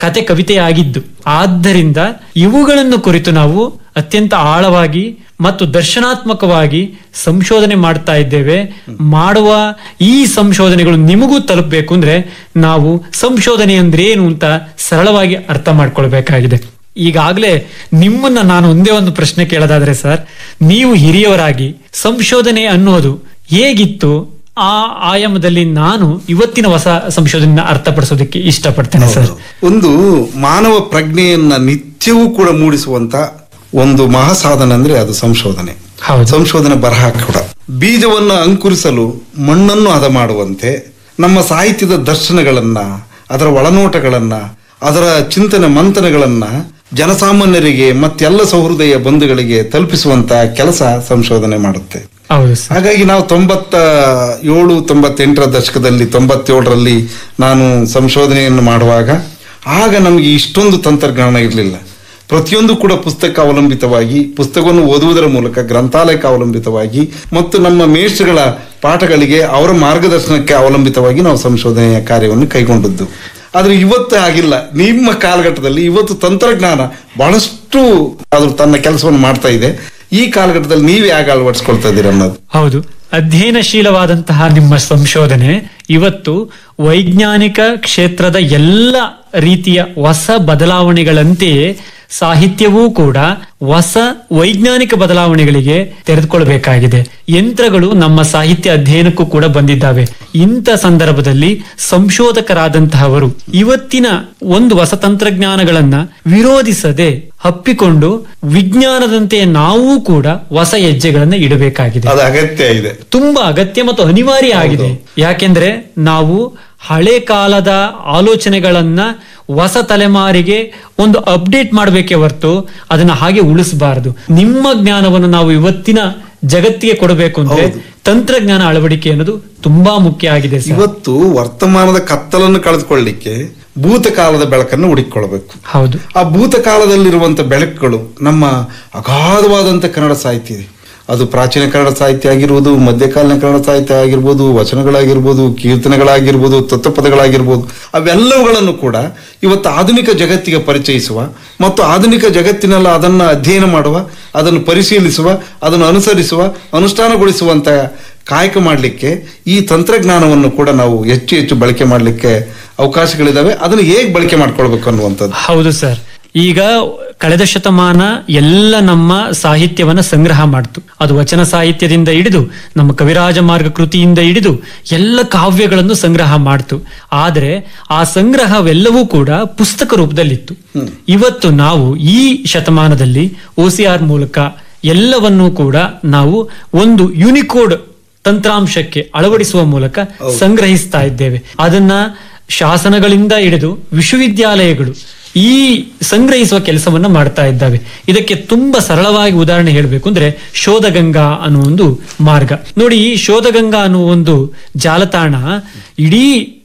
ಕತೆ ಕವಿತೆಯಾಗಿದ್ದು ಆದ್ದರಿಂದ ಇವುಗಳನ್ನು ಕುರಿತು ನಾವು ಅತ್ಯಂತ ಆಳವಾಗಿ ಮತ್ತು ದರ್ಶನಾತ್ಮಕವಾಗಿ ಸಂಶೋಧನೆ ಮಾಡ್ತಾ ಇದ್ದೇವೆ ಮಾಡುವ ಈ ಸಂಶೋಧನೆಗಳು ನಿಮಗೂ ತಲುಪಬೇಕು ಅಂದ್ರೆ ನಾವು ಸಂಶೋಧನೆ ಅಂದ್ರೆ ಏನು ಅಂತ ಸರಳವಾಗಿ ಅರ್ಥ ಮಾಡ್ಕೊಳ್ಬೇಕಾಗಿದೆ ಈಗಾಗಲೇ ನಿಮ್ಮನ್ನ ನಾನು ಒಂದೇ ಒಂದು ಪ್ರಶ್ನೆ ಕೇಳೋದಾದ್ರೆ ಸರ್ ನೀವು ಹಿರಿಯವರಾಗಿ ಸಂಶೋಧನೆ ಅನ್ನೋದು ಹೇಗಿತ್ತು ಆ ಆಯಾಮದಲ್ಲಿ ನಾನು ಇವತ್ತಿನ ಹೊಸ ಸಂಶೋಧನೆ ಅರ್ಥಪಡಿಸೋದಕ್ಕೆ ಇಷ್ಟಪಡ್ತೇನೆ ಸರ್ ಒಂದು ಮಾನವ ಪ್ರಜ್ಞೆಯನ್ನ ನಿತ್ಯವೂ ಕೂಡ ಮೂಡಿಸುವಂತ ಒಂದು ಮಹಾಸಾಧನ ಅಂದ್ರೆ ಅದು ಸಂಶೋಧನೆ ಹೌದು ಸಂಶೋಧನೆ ಬರಹ ಕೂಡ ಬೀಜವನ್ನು ಅಂಕುರಿಸಲು ಮಣ್ಣನ್ನು ಹದ ಮಾಡುವಂತೆ ನಮ್ಮ ಸಾಹಿತ್ಯದ ದರ್ಶನಗಳನ್ನ ಅದರ ಒಳನೋಟಗಳನ್ನ ಅದರ ಚಿಂತನೆ ಮಂಥನಗಳನ್ನ ಜನಸಾಮಾನ್ಯರಿಗೆ ಮತ್ತೆಲ್ಲ ಸಹೃದಯ ಬಂಧುಗಳಿಗೆ ತಲುಪಿಸುವಂತ ಕೆಲಸ ಸಂಶೋಧನೆ ಮಾಡುತ್ತೆ ಹೌದು ಸರ್ ಹಾಗಾಗಿ ನಾವು ತೊಂಬತ್ತ ಏಳು ತೊಂಬತ್ತೆಂಟರ ದಶಕದಲ್ಲಿ ತೊಂಬತ್ತೇಳರಲ್ಲಿ ನಾನು ಸಂಶೋಧನೆಯನ್ನು ಮಾಡುವಾಗ ಆಗ ನಮಗೆ ಇಷ್ಟೊಂದು ತಂತ್ರಜ್ಞಾನ ಇರಲಿಲ್ಲ ಪ್ರತಿಯೊಂದು ಕೂಡ ಪುಸ್ತಕ ಅವಲಂಬಿತವಾಗಿ ಪುಸ್ತಕವನ್ನು ಓದುವುದರ ಮೂಲಕ ಗ್ರಂಥಾಲಯಕ್ಕೆ ಅವಲಂಬಿತವಾಗಿ ಮತ್ತು ನಮ್ಮ ಮೇಷ್ಟ್ರುಗಳ ಪಾಠಗಳಿಗೆ ಅವರ ಮಾರ್ಗದರ್ಶನಕ್ಕೆ ಅವಲಂಬಿತವಾಗಿ ನಾವು ಸಂಶೋಧನೆಯ ಕಾರ್ಯವನ್ನು ಕೈಗೊಂಡದ್ದು ಆದ್ರೆ ಇವತ್ತು ಆಗಿಲ್ಲ ನಿಮ್ಮ ಕಾಲಘಟ್ಟದಲ್ಲಿ ಇವತ್ತು ತಂತ್ರಜ್ಞಾನ ಬಹಳಷ್ಟು ಅದು ತನ್ನ ಕೆಲಸವನ್ನು ಮಾಡ್ತಾ ಇದೆ ಈ ಕಾಲಘಟ್ಟದಲ್ಲಿ ನೀವು ಹೇಗೆ ಅಳವಡಿಸ್ಕೊಳ್ತಾ ಇದ್ದೀರಿ ಅನ್ನೋದು ಹೌದು ಅಧ್ಯಯನಶೀಲವಾದಂತಹ ನಿಮ್ಮ ಸಂಶೋಧನೆ ಇವತ್ತು ವೈಜ್ಞಾನಿಕ ಕ್ಷೇತ್ರದ ಎಲ್ಲ ರೀತಿಯ ಹೊಸ ಬದಲಾವಣೆಗಳಂತೆಯೇ ಸಾಹಿತ್ಯವೂ ಕೂಡ ಹೊಸ ವೈಜ್ಞಾನಿಕ ಬದಲಾವಣೆಗಳಿಗೆ ತೆರೆದುಕೊಳ್ಬೇಕಾಗಿದೆ ಯಂತ್ರಗಳು ನಮ್ಮ ಸಾಹಿತ್ಯ ಅಧ್ಯಯನಕ್ಕೂ ಕೂಡ ಬಂದಿದ್ದಾವೆ ಇಂಥ ಸಂದರ್ಭದಲ್ಲಿ ಸಂಶೋಧಕರಾದಂತಹವರು ಇವತ್ತಿನ ಒಂದು ಹೊಸ ತಂತ್ರಜ್ಞಾನಗಳನ್ನ ವಿರೋಧಿಸದೆ ಹಪ್ಪಿಕೊಂಡು ವಿಜ್ಞಾನದಂತೆ ನಾವು ಕೂಡ ಹೊಸ ಹೆಜ್ಜೆಗಳನ್ನ ಇಡಬೇಕಾಗಿದೆ ಅದು ಅಗತ್ಯ ಇದೆ ತುಂಬಾ ಅಗತ್ಯ ಮತ್ತು ಅನಿವಾರ್ಯ ಆಗಿದೆ ಯಾಕೆಂದ್ರೆ ನಾವು ಹಳೆ ಕಾಲದ ಆಲೋಚನೆಗಳನ್ನ ಹೊಸ ತಲೆಮಾರಿಗೆ ಒಂದು ಅಪ್ಡೇಟ್ ಮಾಡಬೇಕೇ ಹೊರತು ಅದನ್ನ ಹಾಗೆ ಉಳಿಸಬಾರದು ನಿಮ್ಮ ಜ್ಞಾನವನ್ನು ನಾವು ಇವತ್ತಿನ ಜಗತ್ತಿಗೆ ಕೊಡಬೇಕು ಅಂದ್ರೆ ತಂತ್ರಜ್ಞಾನ ಅಳವಡಿಕೆ ಅನ್ನೋದು ತುಂಬಾ ಮುಖ್ಯ ಆಗಿದೆ ಸರ್ ಇವತ್ತು ವರ್ತಮಾನದ ಕತ್ತಲನ್ನು ಕಳೆದುಕೊಳ್ಳಿಕ್ಕೆ ಭೂತಕಾಲದ ಬೆಳಕನ್ನು ಹುಡುಕಿಕೊಳ್ಬೇಕು ಹೌದು ಆ ಭೂತಕಾಲದಲ್ಲಿರುವಂತ ಬೆಳಕುಗಳು ನಮ್ಮ ಅಗಾಧವಾದಂತ ಕನ್ನಡ ಸಾಹಿತ್ಯ ಇದೆ ಅದು ಪ್ರಾಚೀನ ಕನ್ನಡ ಸಾಹಿತ್ಯ ಆಗಿರ್ಬೋದು ಮಧ್ಯಕಾಲೀನ ಕನ್ನಡ ಸಾಹಿತ್ಯ ಆಗಿರ್ಬೋದು ವಚನಗಳಾಗಿರ್ಬೋದು ಕೀರ್ತನೆಗಳಾಗಿರ್ಬೋದು ತತ್ವಪದಗಳಾಗಿರ್ಬೋದು ಅವೆಲ್ಲವುಗಳನ್ನು ಕೂಡ ಇವತ್ತು ಆಧುನಿಕ ಜಗತ್ತಿಗೆ ಪರಿಚಯಿಸುವ ಮತ್ತು ಆಧುನಿಕ ಜಗತ್ತಿನಲ್ಲಿ ಅದನ್ನು ಅಧ್ಯಯನ ಮಾಡುವ ಅದನ್ನು ಪರಿಶೀಲಿಸುವ ಅದನ್ನು ಅನುಸರಿಸುವ ಅನುಷ್ಠಾನಗೊಳಿಸುವಂತ ಕಾಯಕ ಮಾಡಲಿಕ್ಕೆ ಈ ತಂತ್ರಜ್ಞಾನವನ್ನು ಕೂಡ ನಾವು ಹೆಚ್ಚು ಹೆಚ್ಚು ಬಳಕೆ ಮಾಡಲಿಕ್ಕೆ ಅವಕಾಶಗಳಿದಾವೆ ಅದನ್ನು ಹೇಗೆ ಬಳಕೆ ಮಾಡ್ಕೊಳ್ಬೇಕು ಅನ್ನುವಂಥದ್ದು ಹೌದು ಸರ್ ಈಗ ಕಳೆದ ಶತಮಾನ ಎಲ್ಲ ನಮ್ಮ ಸಾಹಿತ್ಯವನ್ನ ಸಂಗ್ರಹ ಮಾಡ್ತು ಅದು ವಚನ ಸಾಹಿತ್ಯದಿಂದ ಹಿಡಿದು ನಮ್ಮ ಕವಿರಾಜ ಮಾರ್ಗ ಕೃತಿಯಿಂದ ಹಿಡಿದು ಎಲ್ಲ ಕಾವ್ಯಗಳನ್ನು ಸಂಗ್ರಹ ಮಾಡ್ತು ಆದ್ರೆ ಆ ಸಂಗ್ರಹವೆಲ್ಲವೂ ಕೂಡ ಪುಸ್ತಕ ರೂಪದಲ್ಲಿತ್ತು ಇವತ್ತು ನಾವು ಈ ಶತಮಾನದಲ್ಲಿ ಒ ಸಿ ಆರ್ ಮೂಲಕ ಎಲ್ಲವನ್ನೂ ಕೂಡ ನಾವು ಒಂದು ಯುನಿಕೋಡ್ ತಂತ್ರಾಂಶಕ್ಕೆ ಅಳವಡಿಸುವ ಮೂಲಕ ಸಂಗ್ರಹಿಸ್ತಾ ಇದ್ದೇವೆ ಅದನ್ನ ಶಾಸನಗಳಿಂದ ಹಿಡಿದು ವಿಶ್ವವಿದ್ಯಾಲಯಗಳು ಈ ಸಂಗ್ರಹಿಸುವ ಕೆಲಸವನ್ನ ಮಾಡ್ತಾ ಇದ್ದಾವೆ ಇದಕ್ಕೆ ತುಂಬಾ ಸರಳವಾಗಿ ಉದಾಹರಣೆ ಹೇಳಬೇಕು ಅಂದ್ರೆ ಶೋಧಗಂಗಾ ಅನ್ನೋ ಒಂದು ಮಾರ್ಗ ನೋಡಿ ಈ ಶೋಧಗಂಗಾ ಅನ್ನೋ ಒಂದು ಜಾಲತಾಣ ಇಡೀ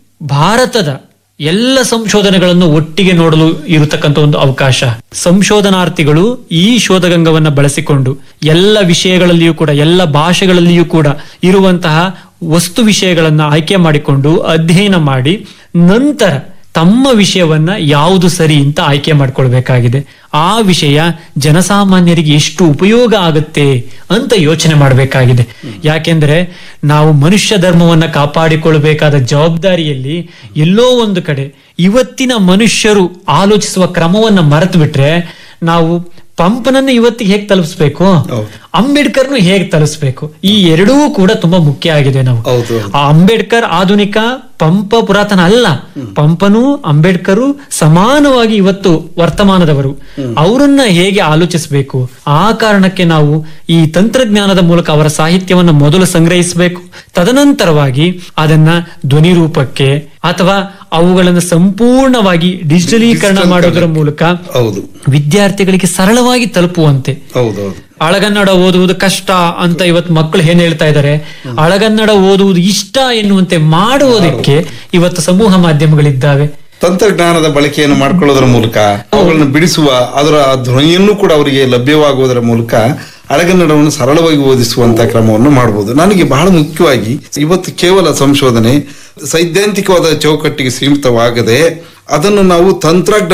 ಭಾರತದ ಎಲ್ಲ ಸಂಶೋಧನೆಗಳನ್ನು ಒಟ್ಟಿಗೆ ನೋಡಲು ಇರತಕ್ಕಂತ ಒಂದು ಅವಕಾಶ ಸಂಶೋಧನಾರ್ಥಿಗಳು ಈ ಶೋಧಗಂಗವನ್ನ ಬಳಸಿಕೊಂಡು ಎಲ್ಲ ವಿಷಯಗಳಲ್ಲಿಯೂ ಕೂಡ ಎಲ್ಲ ಭಾಷೆಗಳಲ್ಲಿಯೂ ಕೂಡ ಇರುವಂತಹ ವಸ್ತು ವಿಷಯಗಳನ್ನ ಆಯ್ಕೆ ಮಾಡಿಕೊಂಡು ಅಧ್ಯಯನ ಮಾಡಿ ನಂತರ ತಮ್ಮ ವಿಷಯವನ್ನ ಯಾವುದು ಸರಿ ಅಂತ ಆಯ್ಕೆ ಮಾಡ್ಕೊಳ್ಬೇಕಾಗಿದೆ ಆ ವಿಷಯ ಜನಸಾಮಾನ್ಯರಿಗೆ ಎಷ್ಟು ಉಪಯೋಗ ಆಗುತ್ತೆ ಅಂತ ಯೋಚನೆ ಮಾಡಬೇಕಾಗಿದೆ ಯಾಕೆಂದ್ರೆ ನಾವು ಮನುಷ್ಯ ಧರ್ಮವನ್ನ ಕಾಪಾಡಿಕೊಳ್ಬೇಕಾದ ಜವಾಬ್ದಾರಿಯಲ್ಲಿ ಎಲ್ಲೋ ಒಂದು ಕಡೆ ಇವತ್ತಿನ ಮನುಷ್ಯರು ಆಲೋಚಿಸುವ ಕ್ರಮವನ್ನ ಮರೆತು ಬಿಟ್ರೆ ನಾವು ಪಂಪನನ್ನು ಇವತ್ತಿಗೆ ಹೇಗೆ ತಲುಪಿಸ್ಬೇಕು ಅಂಬೇಡ್ಕರ್ನು ಹೇಗೆ ತಲುಪಿಸ್ಬೇಕು ಈ ಎರಡೂ ಕೂಡ ತುಂಬಾ ಮುಖ್ಯ ಆಗಿದೆ ನಾವು ಹೌದು ಆ ಅಂಬೇಡ್ಕರ್ ಆಧುನಿಕ ಪಂಪ ಪುರಾತನ ಅಲ್ಲ ಪಂಪನು ಅಂಬೇಡ್ಕರು ಸಮಾನವಾಗಿ ಇವತ್ತು ವರ್ತಮಾನದವರು ಅವರನ್ನ ಹೇಗೆ ಆಲೋಚಿಸಬೇಕು ಆ ಕಾರಣಕ್ಕೆ ನಾವು ಈ ತಂತ್ರಜ್ಞಾನದ ಮೂಲಕ ಅವರ ಸಾಹಿತ್ಯವನ್ನ ಮೊದಲು ಸಂಗ್ರಹಿಸಬೇಕು ತದನಂತರವಾಗಿ ಅದನ್ನ ಧ್ವನಿ ರೂಪಕ್ಕೆ ಅಥವಾ ಅವುಗಳನ್ನು ಸಂಪೂರ್ಣವಾಗಿ ಡಿಜಿಟಲೀಕರಣ ಮಾಡೋದರ ಮೂಲಕ ಹೌದು ವಿದ್ಯಾರ್ಥಿಗಳಿಗೆ ಸರಳವಾಗಿ ತಲುಪುವಂತೆ ಹೌದೌದು ಅಳಗನ್ನಡ ಓದುವುದು ಕಷ್ಟ ಅಂತ ಇವತ್ತು ಮಕ್ಕಳು ಏನ್ ಹೇಳ್ತಾ ಇದ್ದಾರೆ ಅಳಗನ್ನಡ ಓದುವುದು ಇಷ್ಟ ಎನ್ನುವಂತೆ ಮಾಡುವುದಕ್ಕೆ ಇವತ್ತು ಸಮೂಹ ಮಾಧ್ಯಮಗಳಿದ್ದಾವೆ ತಂತ್ರಜ್ಞಾನದ ಬಳಕೆಯನ್ನು ಮಾಡ್ಕೊಳ್ಳೋದ್ರ ಮೂಲಕ ಅವುಗಳನ್ನು ಬಿಡಿಸುವ ಅದರ ಧ್ವನಿಯನ್ನು ಕೂಡ ಅವರಿಗೆ ಲಭ್ಯವಾಗುವುದರ ಮೂಲಕ ಹಳೆಗನ್ನಡವನ್ನು ಸರಳವಾಗಿ ಓದಿಸುವಂತ ಕ್ರಮವನ್ನು ಮಾಡಬಹುದು ನನಗೆ ಬಹಳ ಮುಖ್ಯವಾಗಿ ಇವತ್ತು ಕೇವಲ ಸಂಶೋಧನೆ ಸೈದ್ಧಾಂತಿಕವಾದ ಚೌಕಟ್ಟಿಗೆ ಸೀಮಿತವಾಗದೆ ಅದನ್ನು ನಾವು ತಂತ್ರಜ್ಞ